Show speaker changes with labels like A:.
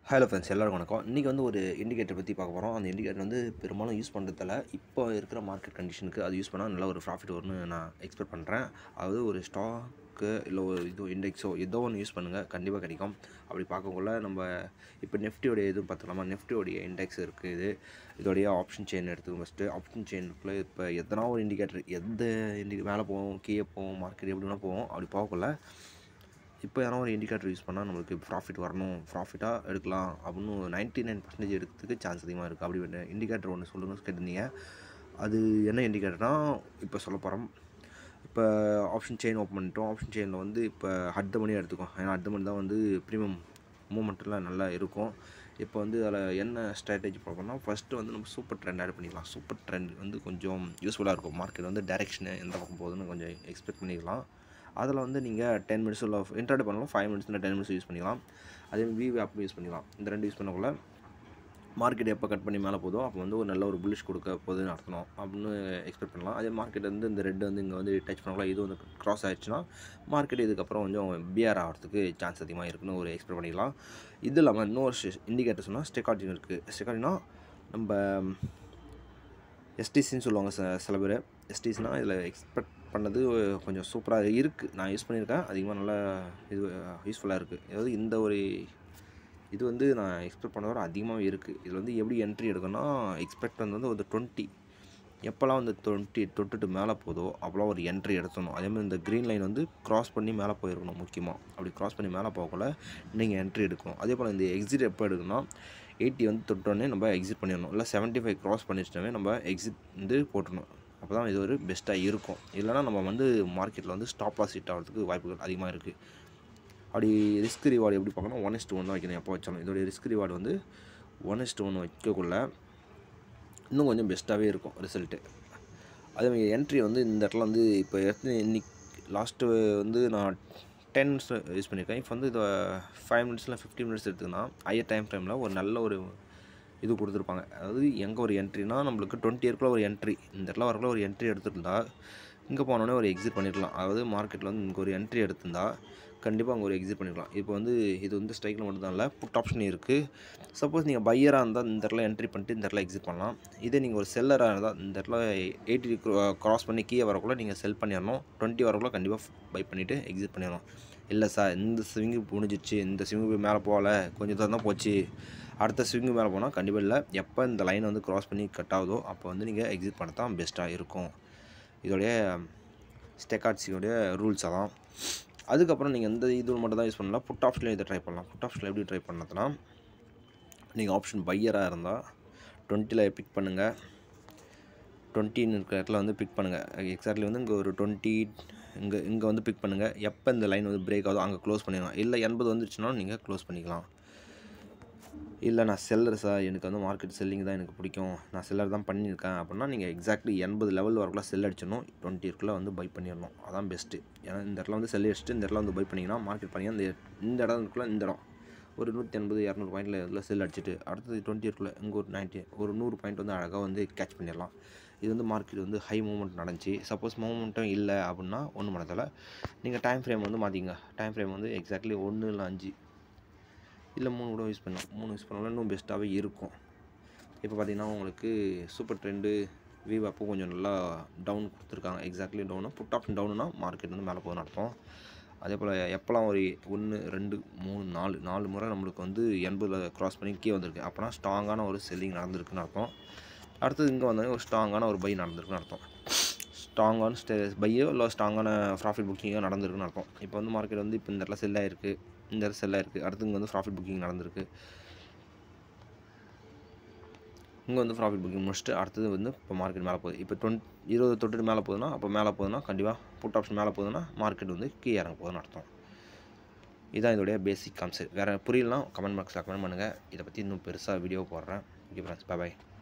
A: hello friends எல்லாருக்கும் வணக்கம் இன்றைக்கி வந்து ஒரு இண்டிகேட்டர் பற்றி பார்க்க போகிறோம் அந்த இண்டிகேட்டர் வந்து பெரும்பாலும் யூஸ் பண்ணுறதால இப்போ இருக்கிற மார்க்கெட் கண்டிஷனுக்கு அது யூஸ் பண்ணால் நல்ல ஒரு ப்ராஃபிட் வரும்னு நான் எக்ஸ்பெக்ட் பண்ணுறேன் அதாவது ஒரு ஸ்டாக்கு இல்லை ஒரு இது இண்டெக்ஸோ ஏதோ ஒன்று யூஸ் பண்ணுங்கள் கண்டிப்பாக கிடைக்கும் அப்படி பார்க்கக்குள்ள நம்ம இப்போ நெஃப்டியோடைய இது பார்த்துக்கலாமா நெஃப்டியோடைய இண்டெக்ஸ் இருக்குது இது இதோடைய ஆப்ஷன் செயின் எடுத்துக்கோங்க ஃபஸ்ட்டு ஆப்ஷன் செயினுக்குள்ளே இப்போ எத்தனா ஒரு இண்டிகேட்டர் எந்த இண்டி மேலே போவோம் கீழே போவோம் மார்க்கெட் எப்படி வேணால் போவோம் அப்படி பார்க்கக்குள்ள இப்போ யாரோ ஒரு இண்டிகேட்டர் யூஸ் பண்ணால் நம்மளுக்கு ப்ராஃபிட் வரணும் ப்ராஃபிட்டாக எடுக்கலாம் அப்படின்னு நைன்ட்டி நைன் பர்சன்டேஜ் எடுக்கிறதுக்கு சான்ஸ் அதிகமாக இருக்குது அப்படி ஒரு இண்டிகேட்டர் ஒன்று சொல்லுங்கள் கேட்டிருந்தீங்க அது என்ன இண்டிகேட்டர்னா இப்போ சொல்ல போகிறோம் இப்போ ஆப்ஷன் செயின் ஓப்பன் பண்ணிட்டோம் ஆப்ஷன் செயினில் வந்து இப்போ அடுத்த மணி எடுத்துக்கோம் ஏன்னா அடுத்த மணி தான் வந்து ப்ரீமியம் மூமெண்ட்லாம் நல்லா இருக்கும் இப்போ வந்து அதில் என்ன ஸ்ட்ராட்டஜி பார்க்கணும்னா ஃபஸ்ட்டு வந்து நம்ம சூப்பர் ட்ரெண்ட் ஆட் பண்ணிக்கலாம் சூப்பர் ட்ரெண்ட் வந்து கொஞ்சம் யூஸ்ஃபுல்லாக இருக்கும் மார்க்கெட் வந்து டைரெக்ஷனு எந்த பக்கம் போகுதுன்னு கொஞ்சம் எக்ஸ்பெக்ட் பண்ணிக்கலாம் அதில் வந்து நீங்கள் டென் மினிட்ஸ் இல்லை இன்டர்டே பண்ணலாம் ஃபைவ் மினிட்ஸ் இல்லை டென் மினிட்ஸ் யூஸ் பண்ணிக்கலாம் அதே வி ஆப் யூஸ் பண்ணிக்கலாம் இந்த ரெண்டு யூஸ் பண்ணக்குள்ள மார்க்கெட் எப்போ கட் பண்ணி மேலே போதோ அப்போ வந்து ஒரு நல்ல ஒரு புல்லிஷ் கொடுக்க போகுதுன்னு அர்த்தம் அப்படின்னு எக்ஸ்பெக்ட் பண்ணலாம் அதே மார்க்கெட் வந்து இந்த ரெட் வந்து இங்கே வந்து டச் பண்ணலாம் இது வந்து க்ராஸ் ஆயிடுச்சுன்னா மார்க்கெட் இதுக்கப்புறம் கொஞ்சம் பிஆர் ஆகிறதுக்கு சான்ஸ் அதிகமாக இருக்குன்னு ஒரு எக்ஸ்பெக்ட் பண்ணிக்கலாம் இது இல்லாமல் இன்னொரு இண்டிகேட்டர் சொன்னால் ஸ்டெக்கார்டின் இருக்குது ஸ்டெக்கார்டினா நம்ம எஸ்டிசின்னு சொல்லுவாங்க ச சில பேர் எஸ்டிஸ்னால் இதில் எக்ஸ்பெக்ட் பண்ணது கொஞ்சம் சூப்பராக இருக்குது நான் யூஸ் பண்ணியிருக்கேன் அதிகமாக நல்லா இது யூஸ்ஃபுல்லாக இருக்குது அதாவது இந்த ஒரு இது வந்து நான் எக்ஸ்பெக்ட் பண்ண வர அதிகமாகவே இருக்குது இதில் வந்து எப்படி என்ட்ரி எடுக்கணும்னா எக்ஸ்பெக்ட் வந்து ஒரு டுவெண்ட்டி எப்போல்லாம் வந்து டுவெண்ட்டி தொட்டுட்டு மேலே போதோ அப்போலாம் ஒரு என்ட்ரி எடுத்தணும் அதே மாதிரி இந்த க்ரீன் லைன் வந்து க்ராஸ் பண்ணி மேலே போயிருக்கணும் முக்கியமாக அப்படி க்ராஸ் பண்ணி மேலே போகக்குள்ள நீங்கள் என்ட்ரி எடுக்கணும் அதே போல் இந்த எக்ஸிட் எப்போ எடுக்கணும்னா எயிட்டி வந்து தொட்டோடனே நம்ம எக்ஸிட் பண்ணிடணும் இல்லை செவன்ட்டி ஃபைவ் க்ராஸ் பண்ணிச்சிட்டோமே நம்ம எக்ஸிட் வந்து போட்டுடணும் அப்போ தான் இது ஒரு பெஸ்ட்டாக இருக்கும் இல்லைனா நம்ம வந்து மார்க்கெட்டில் வந்து ஸ்டாப் லாஸ் ஹிட் ஆகிறதுக்கு வாய்ப்புகள் அதிகமாக இருக்குது அப்படி ரிஸ்க் ரிவார்டு எப்படி பார்க்கணும் ஒன் இஸ்ட் ஒன் தான் வைக்கணும் எப்போ வச்சாலும் இதோடைய ரிஸ்க் ரிவார்டு வந்து ஒன் இஸ்ட் ஒன் வைக்கக்குள்ள இன்னும் கொஞ்சம் பெஸ்ட்டாகவே இருக்கும் ரிசல்ட்டு அதேமாதிரி என்ட்ரி வந்து இந்த இடத்துல வந்து இப்போ எடுத்து இன்னைக்கு லாஸ்ட்டு வந்து நான் டென் மினிட்ஸ் யூஸ் பண்ணியிருக்கேன் இப்போ வந்து இதை ஃபைவ் மினிட்ஸில் ஃபிஃப்டி மினிட்ஸ் எடுத்துக்கினா ஹையர் டைம் ஃப்ரேமில் ஒரு நல்ல ஒரு இது கொடுத்துருப்பாங்க அதாவது எங்கே ஒரு என்ட்ரினா நம்மளுக்கு டுவெண்ட்டி இயர்க்குள்ள ஒரு என்ட்ரி இந்த இடத்துல வரக்குள்ள ஒரு என்ட்ரி எடுத்துருந்தா இங்கே போனோடனே ஒரு எக்ஸிட் பண்ணிடலாம் அதாவது மார்க்கெட்டில் வந்து இங்கே ஒரு என்ட்ரி எடுத்திருந்தா கண்டிப்பாக அங்கே ஒரு எக்ஸிட் பண்ணிடலாம் இப்போ வந்து இது வந்து ஸ்ட்ரைக்கில் மட்டும் தான் இல்லை புட் ஆப்ஷன் இருக்குது சப்போஸ் நீங்கள் பையராக இருந்தால் இந்த இடத்துல என்ட்ரி பண்ணிட்டு இந்த இடத்துல எக்ஸிட் பண்ணலாம் இதே நீங்கள் ஒரு செல்லராக இருந்தால் இந்த இடத்துல எயிட்டி க்ராஸ் பண்ணி கீழே வரக்குள்ள நீங்கள் செல் பண்ணிடணும் டுவெண்ட்டி வரக்குள்ள கண்டிப்பாக பை பண்ணிவிட்டு எக்ஸிட் பண்ணிடணும் இல்லை சார் இந்த ஸ்விங்கு முடிஞ்சிச்சு இந்த ஸ்விங்கு போய் மேலே போகல கொஞ்சம் தான் தான் போச்சு அடுத்த ஸ்விங்கு மேலே போனால் கண்டிப்பாக இல்லை எப்போ இந்த லைன் வந்து க்ராஸ் பண்ணி கட் ஆகுதோ அப்போ வந்து நீங்கள் எக்ஸிட் பண்ண தான் பெஸ்ட்டாக இருக்கும் இதோடைய ஸ்டெக்காட்ஸியோடைய ரூல்ஸ் அதான் அதுக்கப்புறம் நீங்கள் எந்த இது மட்டும் தான் யூஸ் பண்ணலாம் புட் ஆப்ஷனில் இதை ட்ரை பண்ணலாம் புட் ஆப்ஷனில் எப்படி ட்ரை பண்ணதுன்னா நீங்கள் ஆப்ஷன் பையராக இருந்தால் டுவெண்ட்டியில் பிக் பண்ணுங்கள் டுவெண்ட்டின்னு இருக்கிற இடத்துல வந்து பிக் பண்ணுங்கள் எக்ஸாக்ட்லி வந்து இங்கே ஒரு டுவெண்ட்டி இங்கே இங்கே வந்து பிக் பண்ணுங்கள் எப்போ இந்த லைன் வந்து பிரேக் ஆகுதோ அங்கே க்ளோஸ் பண்ணிடலாம் இல்லை எண்பது வந்துருச்சுன்னா நீங்கள் க்ளோஸ் பண்ணிக்கலாம் இல்லை நான் செல்லர் சார் எனக்கு வந்து மார்க்கெட் செல்லிங் தான் எனக்கு பிடிக்கும் நான் செல்லர் தான் பண்ணியிருக்கேன் அப்படின்னா நீங்கள் எக்ஸாக்ட்லி எண்பது லெவல் வரக்குள்ள செல் அடிச்சிடணும் டுவெண்ட்டி இருக்குள்ள வந்து பை பண்ணிடணும் அதான் பெஸ்ட்டு ஏன்னா இந்த இடத்துல வந்து செல் அடிச்சுட்டு இந்த இடத்துல வந்து பை பண்ணிங்கன்னா மார்க்கெட் பண்ணி இந்த இந்த இடம் இருக்குள்ள இந்த இடம் ஒரு நூற்றி எண்பது இரநூறு பாயிண்டில் இதில் செல் அடிச்சுட்டு அடுத்தது டுவெண்ட்டி இருக்குள்ள இங்கே ஒரு நைன்ட்டி ஒரு நூறு பாயிண்ட் வந்து அழகாக வந்து கேட்ச் பண்ணிடலாம் இது வந்து மார்க்கெட் வந்து ஹை மூமெண்ட் நடந்துச்சு சப்போஸ் மூமெண்ட்டும் இல்லை அப்படின்னா ஒன்றும் பண்ணதில்ல நீங்கள் டைம் ஃப்ரேம் வந்து மாற்றிங்க டைம் ஃப்ரேம் வந்து எக்ஸாக்ட்லி ஒன்று இல்லை அஞ்சு இல்லை மூணு கூட யூஸ் பண்ணலாம் மூணு யூஸ் பண்ணாலும் இன்னும் பெஸ்ட்டாகவே இருக்கும் இப்போ பார்த்தீங்கன்னா உங்களுக்கு சூப்பர் ட்ரெண்டு வீவ் அப்போ கொஞ்சம் நல்லா டவுன் கொடுத்துருக்காங்க எக்ஸாக்ட்லி டவுனு புட் ஆப்ஷன் டவுனுனா மார்க்கெட் வந்து மேலே போகுதுன்னு அர்த்தம் அதே போல் எப்போல்லாம் ஒரு ஒன்று ரெண்டு மூணு நாலு நாலு முறை நம்மளுக்கு வந்து எண்பதில் க்ராஸ் பண்ணி கீழே வந்திருக்கு அப்போனா ஸ்ட்ராங்கான ஒரு செல்லிங் நடந்திருக்குன்னு அர்த்தம் அடுத்தது இங்கே வந்தோடனே ஒரு ஸ்ட்ராங்கான ஒரு பை நடந்திருக்குன்னு அர்த்தம் ஸ்ட்ராங்கான ஸ்டே பையோ இல்லை ஸ்ட்ராங்கான ப்ராஃபிட் புக்கிங்கோ நடந்திருக்குன்னு அர்த்தம் இப்போ வந்து மார்க்கெட் வந்து இப்போ இந்த இடத்துல செல் ஆயிருக்கு இந்த இடத்துல செல் ஆயிருக்கு அடுத்து இங்கே வந்து ப்ராஃபிட் புக்கிங் நடந்திருக்கு இங்கே வந்து ப்ராஃபிட் புக்கிங் முடிச்சுட்டு அடுத்தது வந்து இப்போ மார்க்கெட் மேலே போகுது இப்போ டுவெண்ட் இருபது தொட்டுட்டு மேலே போகுதுன்னா அப்போ மேலே போகுதுன்னா கண்டிப்பாக புட் ஆப்ஷன் மேலே போகுதுன்னா மார்க்கெட் வந்து கீழே இறங்க போகுதுன்னு அர்த்தம் இதுதான் இதோடைய பேசிக் கான்செப்ட் வேறு புரியலாம் கமெண்ட் பாக்ஸில் கமெண்ட் பண்ணுங்கள் இதை பற்றி இன்னும் பெருசாக வீடியோ போடுறேன் ஓகே ஃப்ரெண்ட்ஸ் பாய்